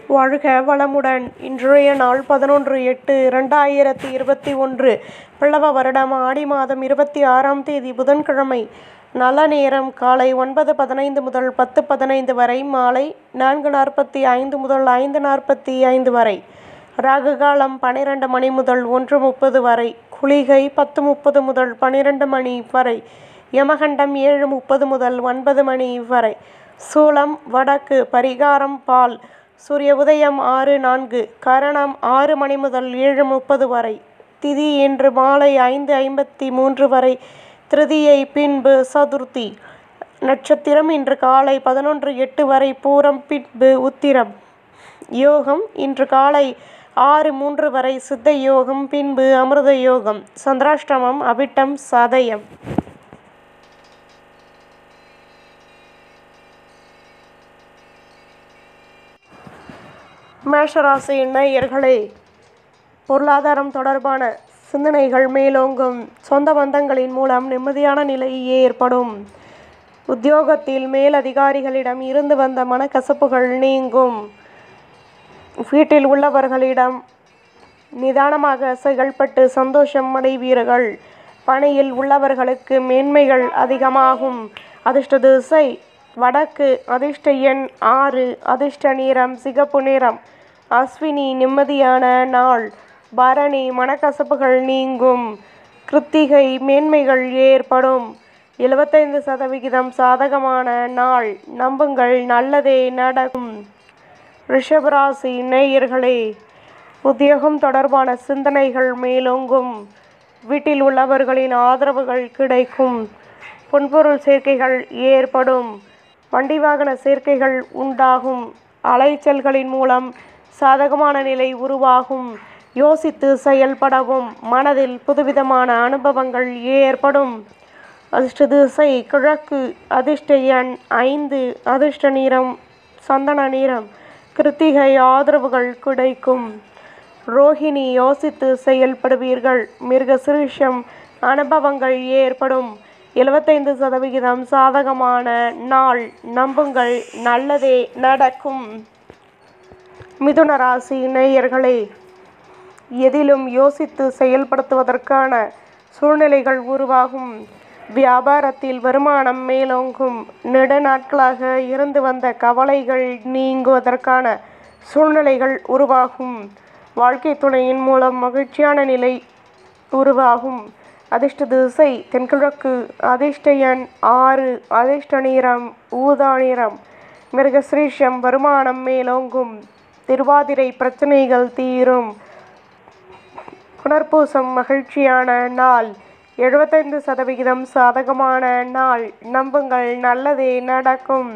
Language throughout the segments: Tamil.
வாழ்க வளமுடன் இன்றைய நாள் பதினொன்று எட்டு இரண்டாயிரத்தி இருபத்தி ஒன்று பிளவ வருடம் ஆடி மாதம் இருபத்தி ஆறாம் தேதி புதன்கிழமை நல்ல நேரம் காலை ஒன்பது பதினைந்து முதல் பத்து பதினைந்து வரை மாலை நான்கு நாற்பத்தி ஐந்து முதல் ஐந்து நாற்பத்தி ஐந்து வரை ராகு காலம் பன்னிரண்டு மணி முதல் ஒன்று முப்பது வரை குளிகை பத்து முப்பது முதல் பன்னிரண்டு மணி வரை யமகண்டம் ஏழு முப்பது முதல் ஒன்பது மணி வரை சூலம் வடக்கு பரிகாரம் பால் சூரிய உதயம் ஆறு நான்கு கரணம் ஆறு மணி முதல் ஏழு முப்பது வரை திதி இன்று மாலை ஐந்து ஐம்பத்தி மூன்று வரை திருதியை பின்பு சதுர்த்தி நட்சத்திரம் இன்று காலை பதினொன்று எட்டு வரை பூரம் பின்பு உத்திரம் யோகம் இன்று காலை ஆறு மூன்று வரை சித்த யோகம் பின்பு அமிர்த யோகம் சந்திராஷ்டமம் அவிட்டம் சதயம் மேஷராசி நேயர்களே பொருளாதாரம் தொடர்பான சிந்தனைகள் மேலோங்கும் சொந்த பந்தங்களின் மூலம் நிம்மதியான நிலை ஏற்படும் உத்தியோகத்தில் மேலதிகாரிகளிடம் இருந்து வந்த மனக்கசப்புகள் நீங்கும் வீட்டில் உள்ளவர்களிடம் நிதானமாக செயல்பட்டு சந்தோஷம் அடைவீர்கள் பணியில் உள்ளவர்களுக்கு மேன்மைகள் அதிகமாகும் அதிர்ஷ்ட திசை வடக்கு அதிர்ஷ்ட எண் ஆறு அதிர்ஷ்ட நிறம் சிகப்பு நிறம் அஸ்வினி நிம்மதியான நாள் பரணி மனக்கசப்புகள் நீங்கும் கிருத்திகை மேன்மைகள் ஏற்படும் எழுபத்தைந்து சதவிகிதம் சாதகமான நாள் நம்புங்கள் நல்லதே நடக்கும் ரிஷபராசி நேயர்களே உத்தியோகம் தொடர்பான சிந்தனைகள் மேலோங்கும் வீட்டில் உள்ளவர்களின் ஆதரவுகள் கிடைக்கும் பொன்பொருள் சேர்க்கைகள் ஏற்படும் வண்டி வாகன சேர்க்கைகள் உண்டாகும் அலைச்சல்களின் மூலம் சாதகமான நிலை உருவாகும் யோசித்து செயல்படவும் மனதில் புதுவிதமான அனுபவங்கள் ஏற்படும் அதிர்ஷ்ட திசை கிழக்கு அதிர்ஷ்ட எண் ஐந்து அதிர்ஷ்ட நிறம் சந்தன நிறம் கிருத்திகை ஆதரவுகள் கிடைக்கும் ரோஹிணி யோசித்து செயல்படுவீர்கள் மிருகசிருஷம் அனுபவங்கள் ஏற்படும் எழுபத்தைந்து சதவிகிதம் சாதகமான நாள் நம்புங்கள் நல்லதே நடக்கும் மிதுன ராசி நேயர்களே எதிலும் யோசித்து செயல்படுத்துவதற்கான சூழ்நிலைகள் உருவாகும் வியாபாரத்தில் வருமானம் மேலோங்கும் நெடுநாட்களாக இருந்து வந்த கவலைகள் நீங்குவதற்கான சூழ்நிலைகள் உருவாகும் வாழ்க்கை துணையின் மூலம் மகிழ்ச்சியான நிலை உருவாகும் அதிர்ஷ்ட திசை தென்கிழக்கு அதிர்ஷ்ட எண் ஆறு அதிர்ஷ்ட நிறம் ஊதா நிறம் மிருகஸ்ரீஷம் வருமானம் மேலோங்கும் திருவாதிரை பிரச்சனைகள் தீரும் புனர்பூசம் மகிழ்ச்சியான நாள் எழுபத்தைந்து சதவிகிதம் சாதகமான நாள் நம்புங்கள் நல்லதே நடக்கும்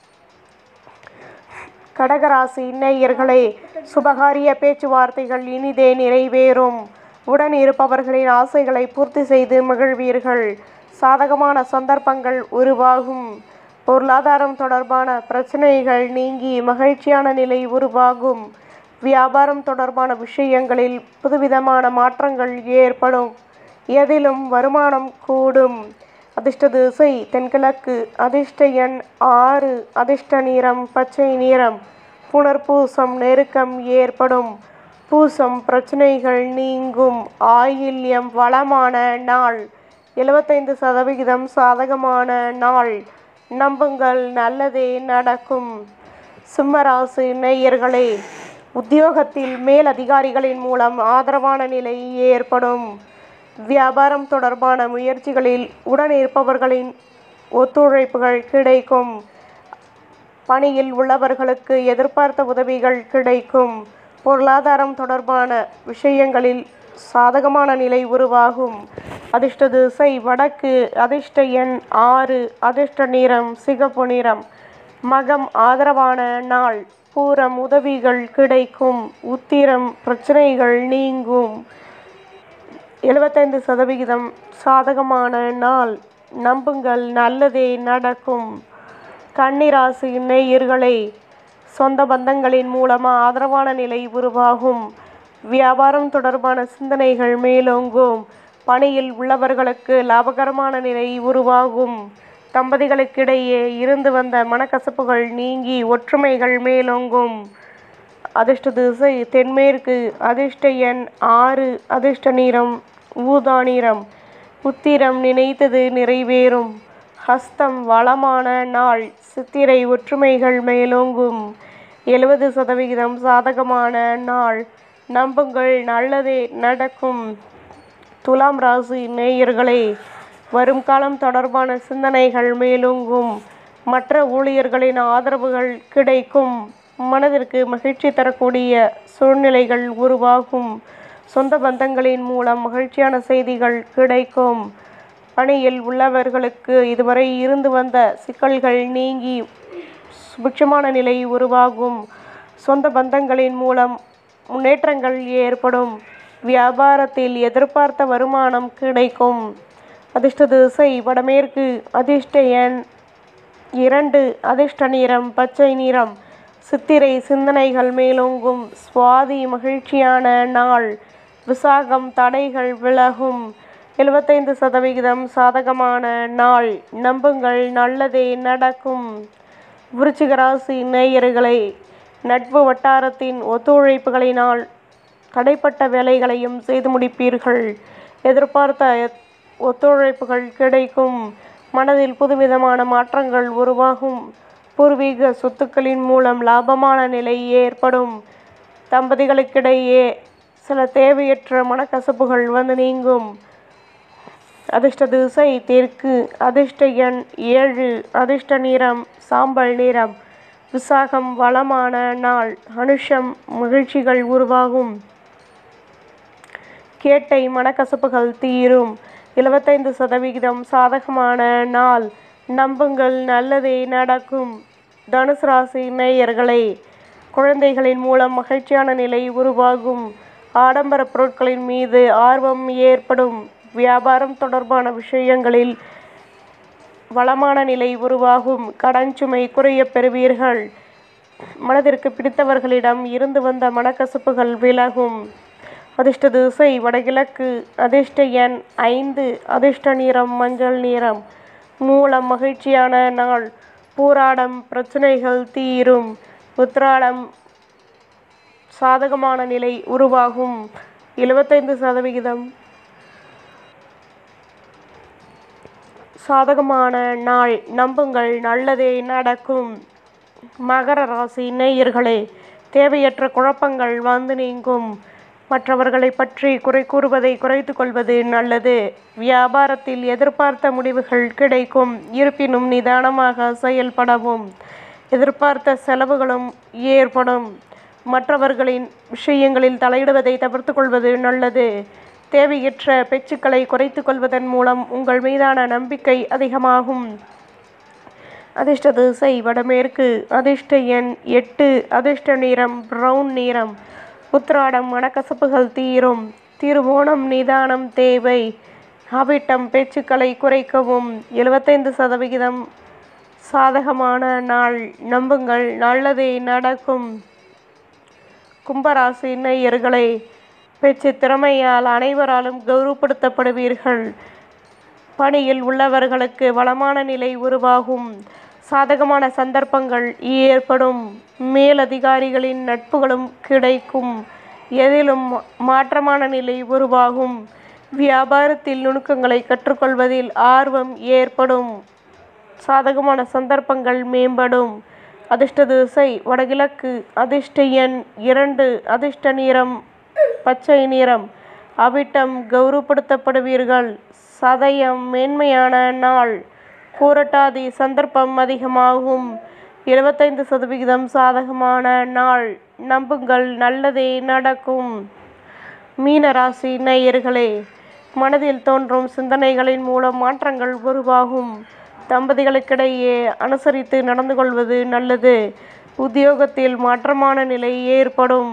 கடகராசி நேயர்களே சுபகாரிய பேச்சுவார்த்தைகள் இனிதே நிறைவேறும் உடன் இருப்பவர்களின் ஆசைகளை பூர்த்தி செய்து மகிழ்வீர்கள் சாதகமான சந்தர்ப்பங்கள் உருவாகும் பொருளாதாரம் தொடர்பான பிரச்சனைகள் நீங்கி மகிழ்ச்சியான நிலை உருவாகும் வியாபாரம் தொடர்பான விஷயங்களில் புதுவிதமான மாற்றங்கள் ஏற்படும் எதிலும் வருமானம் கூடும் அதிர்ஷ்ட திசை தென்கிழக்கு அதிர்ஷ்ட எண் ஆறு அதிர்ஷ்ட நிறம் பச்சை நிறம் புனர்பூசம் நெருக்கம் ஏற்படும் பூசம் பிரச்சனைகள் நீங்கும் ஆயில்யம் வளமான நாள் எழுபத்தைந்து சதவிகிதம் சாதகமான நாள் நம்புங்கள் நல்லதே நடக்கும் சிம்மராசி நேயர்களே உத்தியோகத்தில் மேல் அதிகாரிகளின் மூலம் ஆதரவான நிலை ஏற்படும் வியாபாரம் தொடர்பான முயற்சிகளில் உடன் இருப்பவர்களின் ஒத்துழைப்புகள் கிடைக்கும் பணியில் உள்ளவர்களுக்கு எதிர்பார்த்த உதவிகள் கிடைக்கும் பொருளாதாரம் தொடர்பான விஷயங்களில் சாதகமான நிலை உருவாகும் அதிர்ஷ்ட திசை வடக்கு அதிர்ஷ்ட எண் ஆறு அதிர்ஷ்ட நிறம் சிகப்பு நிறம் மகம் ஆதரவான நாள் பூரம் உதவிகள் கிடைக்கும் உத்திரம் பிரச்சனைகள் நீங்கும் எழுபத்தைந்து சதவிகிதம் சாதகமான நாள் நம்புங்கள் நல்லதே நடக்கும் கன்னிராசி நேயர்களே சொந்த பந்தங்களின் மூலமாக ஆதரவான நிலை உருவாகும் வியாபாரம் தொடர்பான சிந்தனைகள் மேலோங்கும் பணியில் உள்ளவர்களுக்கு லாபகரமான நிலை உருவாகும் தம்பதிகளுக்கிடையே இருந்து வந்த மனக்கசப்புகள் நீங்கி ஒற்றுமைகள் மேலோங்கும் அதிர்ஷ்ட திசை தென்மேற்கு அதிர்ஷ்ட எண் ஆறு அதிர்ஷ்ட நிறம் ஊதா நிறம் உத்திரம் நினைத்தது நிறைவேறும் ஹஸ்தம் வளமான நாள் சித்திரை ஒற்றுமைகள் மேலோங்கும் எழுபது சதவிகிதம் சாதகமான நாள் நம்புங்கள் நல்லதே நடக்கும் துலாம் ராசி நேயர்களே வரும் காலம் தொடர்பான சிந்தனைகள் மேலோங்கும் மற்ற ஊழியர்களின் ஆதரவுகள் கிடைக்கும் மனதிற்கு மகிழ்ச்சி தரக்கூடிய சூழ்நிலைகள் உருவாகும் சொந்த பந்தங்களின் மூலம் மகிழ்ச்சியான செய்திகள் கிடைக்கும் பணியில் உள்ளவர்களுக்கு இதுவரை இருந்து வந்த சிக்கல்கள் நீங்கி சுபிட்சமான நிலை உருவாகும் சொந்த பந்தங்களின் மூலம் முன்னேற்றங்கள் ஏற்படும் வியாபாரத்தில் எதிர்பார்த்த வருமானம் கிடைக்கும் அதிர்ஷ்ட திசை வடமேற்கு அதிர்ஷ்ட எண் இரண்டு அதிர்ஷ்ட நிறம் பச்சை நிறம் சித்திரை சிந்தனைகள் மேலோங்கும் சுவாதி மகிழ்ச்சியான நாள் விசாகம் தடைகள் விலகும் எழுபத்தைந்து சதவிகிதம் சாதகமான நாள் நம்புங்கள் நல்லதே நடக்கும் விருச்சிக ராசி நேயர்களே நட்பு வட்டாரத்தின் ஒத்துழைப்புகளினால் தடைப்பட்ட வேலைகளையும் செய்து முடிப்பீர்கள் எதிர்பார்த்த ஒத்துழைப்புகள் கிடைக்கும் மனதில் புதுவிதமான மாற்றங்கள் உருவாகும் பூர்வீக சொத்துக்களின் மூலம் லாபமான நிலை ஏற்படும் தம்பதிகளுக்கிடையே சில தேவையற்ற மனக்கசப்புகள் வந்து நீங்கும் அதிர்ஷ்ட திசை தெற்கு அதிர்ஷ்ட எண் ஏழு அதிர்ஷ்ட நிறம் சாம்பல் நிறம் விசாகம் வளமான நாள் அனுஷம் மகிழ்ச்சிகள் உருவாகும் கேட்டை மனக்கசப்புகள் தீரும் எழுபத்தைந்து சதவிகிதம் சாதகமான நாள் நம்புங்கள் நல்லதே நடக்கும் தனுசு ராசி நேயர்களே குழந்தைகளின் மூலம் மகிழ்ச்சியான நிலை உருவாகும் ஆடம்பர பொருட்களின் மீது ஆர்வம் ஏற்படும் வியாபாரம் தொடர்பான விஷயங்களில் வளமான நிலை உருவாகும் கடன் சுமை குறையப் பெறுவீர்கள் மனதிற்கு பிடித்தவர்களிடம் இருந்து வந்த மனக்கசப்புகள் விலகும் அதிர்ஷ்ட திசை வடகிழக்கு அதிர்ஷ்ட எண் ஐந்து அதிர்ஷ்ட நிறம் மஞ்சள் நிறம் மூலம் மகிழ்ச்சியான நாள் பூராடம் பிரச்சனைகள் தீரும் உத்ராடம் சாதகமான நிலை உருவாகும் எழுபத்தைந்து சதவிகிதம் சாதகமான நாள் நம்புங்கள் நல்லதே நடக்கும் மகர ராசி நேயர்களே தேவையற்ற குழப்பங்கள் வந்து நீங்கும் மற்றவர்களை பற்றி குறை கூறுவதை குறைத்து கொள்வது நல்லது வியாபாரத்தில் எதிர்பார்த்த முடிவுகள் கிடைக்கும் இருப்பினும் நிதானமாக செயல்படவும் எதிர்பார்த்த செலவுகளும் ஏற்படும் மற்றவர்களின் விஷயங்களில் தலையிடுவதை தவிர்த்து கொள்வது நல்லது தேவையற்ற பேச்சுக்களை குறைத்து கொள்வதன் மூலம் உங்கள் மீதான நம்பிக்கை அதிகமாகும் அதிர்ஷ்ட திசை வடமேற்கு அதிர்ஷ்ட எண் எட்டு அதிர்ஷ்ட நிறம் பிரவுன் நிறம் உத்திராடம் மனக்கசப்புகள் தீரும் திருவோணம் நிதானம் தேவை அவிட்டம் பேச்சுக்களை குறைக்கவும் எழுபத்தைந்து சதவிகிதம் சாதகமான நாள் நம்புங்கள் நல்லதே நடக்கும் கும்பராசி நேயர்களே பேச்சு திறமையால் அனைவராலும் கௌரவப்படுத்தப்படுவீர்கள் பணியில் உள்ளவர்களுக்கு வளமான நிலை உருவாகும் சாதகமான சந்தர்ப்பங்கள் ஏற்படும் மேலதிகாரிகளின் நட்புகளும் கிடைக்கும் எதிலும் மாற்றமான நிலை உருவாகும் வியாபாரத்தில் நுணுக்கங்களை கற்றுக்கொள்வதில் ஆர்வம் ஏற்படும் சாதகமான சந்தர்ப்பங்கள் மேம்படும் அதிர்ஷ்ட திசை வடகிழக்கு அதிர்ஷ்ட எண் இரண்டு அதிர்ஷ்ட நிறம் பச்சை நிறம் அவிட்டம் கௌரவப்படுத்தப்படுவீர்கள் சதயம் மேன்மையான நாள் பூரட்டாதி சந்தர்ப்பம் அதிகமாகும் எழுபத்தைந்து சதவிகிதம் சாதகமான நாள் நம்புங்கள் நல்லதே நடக்கும் மீனராசி நேயர்களே மனதில் தோன்றும் சிந்தனைகளின் மூலம் மாற்றங்கள் உருவாகும் தம்பதிகளுக்கிடையே அனுசரித்து நடந்து கொள்வது நல்லது உத்தியோகத்தில் மாற்றமான நிலை ஏற்படும்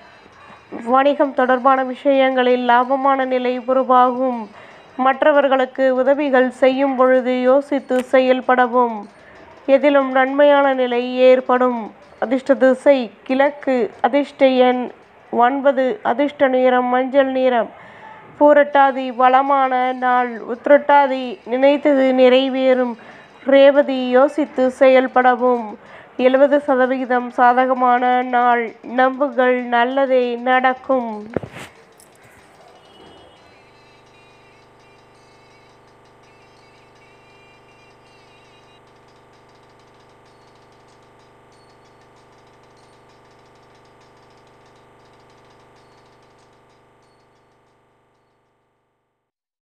வணிகம் தொடர்பான விஷயங்களில் லாபமான நிலை உருவாகும் மற்றவர்களுக்கு உதவிகள் செய்யும் பொழுது யோசித்து செயல்படவும் எதிலும் நன்மையான நிலை ஏற்படும் அதிர்ஷ்ட திசை கிழக்கு அதிர்ஷ்ட எண் ஒன்பது அதிர்ஷ்ட நிறம் மஞ்சள் நிறம் பூரட்டாதி வளமான நாள் உத்திரட்டாதி நினைத்தது நிறைவேறும் ரேவதி யோசித்து செயல்படவும் எழுபது சதவிகிதம் சாதகமான நாள் நம்புங்கள் நல்லதே நடக்கும்